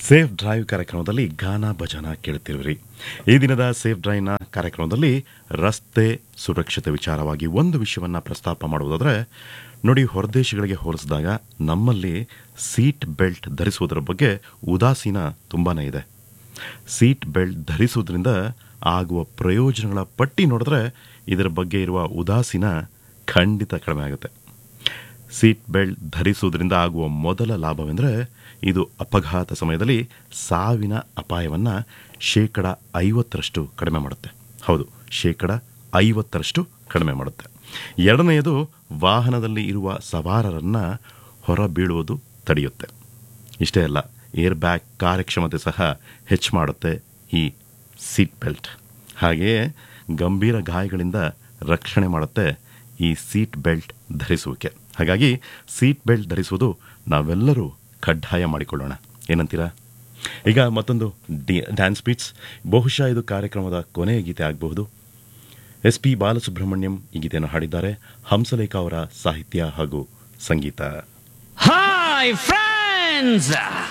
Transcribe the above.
Safe drive ಕಾರ್ಯಕ್ರಮದಲ್ಲಿ ಗಾನ ಭಜನ ಕೇಳುತ್ತಿರುವಿರಿ ಈ ದಿನದ ಸೇಫ್ ಡ್ರೈವ್ನ ಕಾರ್ಯಕ್ರಮದಲ್ಲಿ ರಸ್ತೆ ಸುರಕ್ಷತೆ ವಿಚಾರವಾಗಿ ಒಂದು ವಿಷಯವನ್ನ ಪ್ರಸ್ತಾಪ ಮಾಡುವುದಾದರೆ ನೋಡಿ ಹೊರದೇಶಗಳಿಗೆ ಹೋಲಿಸಿದಾಗ ನಮ್ಮಲ್ಲಿ ಸೀಟ್ ಬೆಲ್ಟ್ ಧರಿಸುವುದರ ಬಗ್ಗೆ ಉದಾಸೀನ ತುಂಬಾನೇ ಇದೆ ಸೀಟ್ ಬೆಲ್ಟ್ ಧರಿಸುವುದರಿಂದ ಆಗುವ ಪ್ರಯೋಜನಗಳ ಪಟ್ಟಿ ನೋಡಿದ್ರೆ ಇದರ ಬಗ್ಗೆ ಇರುವ ಉದಾಸೀನ ಖಂಡಿತ ಕಡಿಮೆ ಆಗುತ್ತೆ ಸೀಟ್ ಬೆಲ್ಟ್ ಧರಿಸುವುದರಿಂದ ಆಗುವ ಮೊದಲ ಲಾಭವೆಂದರೆ ಇದು ಅಪಘಾತ ಸಮಯದಲ್ಲಿ ಸಾವಿನ ಅಪಾಯವನ್ನು ಶೇಕಡ ಐವತ್ತರಷ್ಟು ಕಡಿಮೆ ಮಾಡುತ್ತೆ ಹೌದು ಶೇಕಡ ಐವತ್ತರಷ್ಟು ಕಡಿಮೆ ಮಾಡುತ್ತೆ ಎರಡನೆಯದು ವಾಹನದಲ್ಲಿ ಇರುವ ಸವಾರರನ್ನು ಹೊರಬೀಳುವುದು ತಡೆಯುತ್ತೆ ಇಷ್ಟೇ ಅಲ್ಲ ಏರ್ ಬ್ಯಾಗ್ ಕಾರ್ಯಕ್ಷಮತೆ ಸಹ ಹೆಚ್ಚು ಮಾಡುತ್ತೆ ಈ ಸೀಟ್ ಬೆಲ್ಟ್ ಹಾಗೆಯೇ ಗಂಭೀರ ಗಾಯಗಳಿಂದ ರಕ್ಷಣೆ ಮಾಡುತ್ತೆ ಈ ಸೀಟ್ ಬೆಲ್ಟ್ ಧರಿಸುವಿಕೆ ಹಾಗಾಗಿ ಸೀಟ್ ಬೆಲ್ಟ್ ಧರಿಸುವುದು ನಾವೆಲ್ಲರೂ ಕಡ್ಡಾಯ ಮಾಡಿಕೊಳ್ಳೋಣ ಏನಂತೀರಾ ಈಗ ಮತ್ತೊಂದು ಡಿ ಡ್ಯಾನ್ಸ್ ಬೀಟ್ಸ್ ಬಹುಶಃ ಇದು ಕಾರ್ಯಕ್ರಮದ ಕೊನೆಯ ಗೀತೆ ಆಗಬಹುದು ಎಸ್ ಪಿ ಬಾಲಸುಬ್ರಹ್ಮಣ್ಯಂ ಈ ಗೀತೆಯನ್ನು ಹಾಡಿದ್ದಾರೆ ಹಂಸಲೇಖ ಅವರ ಸಾಹಿತ್ಯ ಹಾಗೂ ಸಂಗೀತ Hi, friends!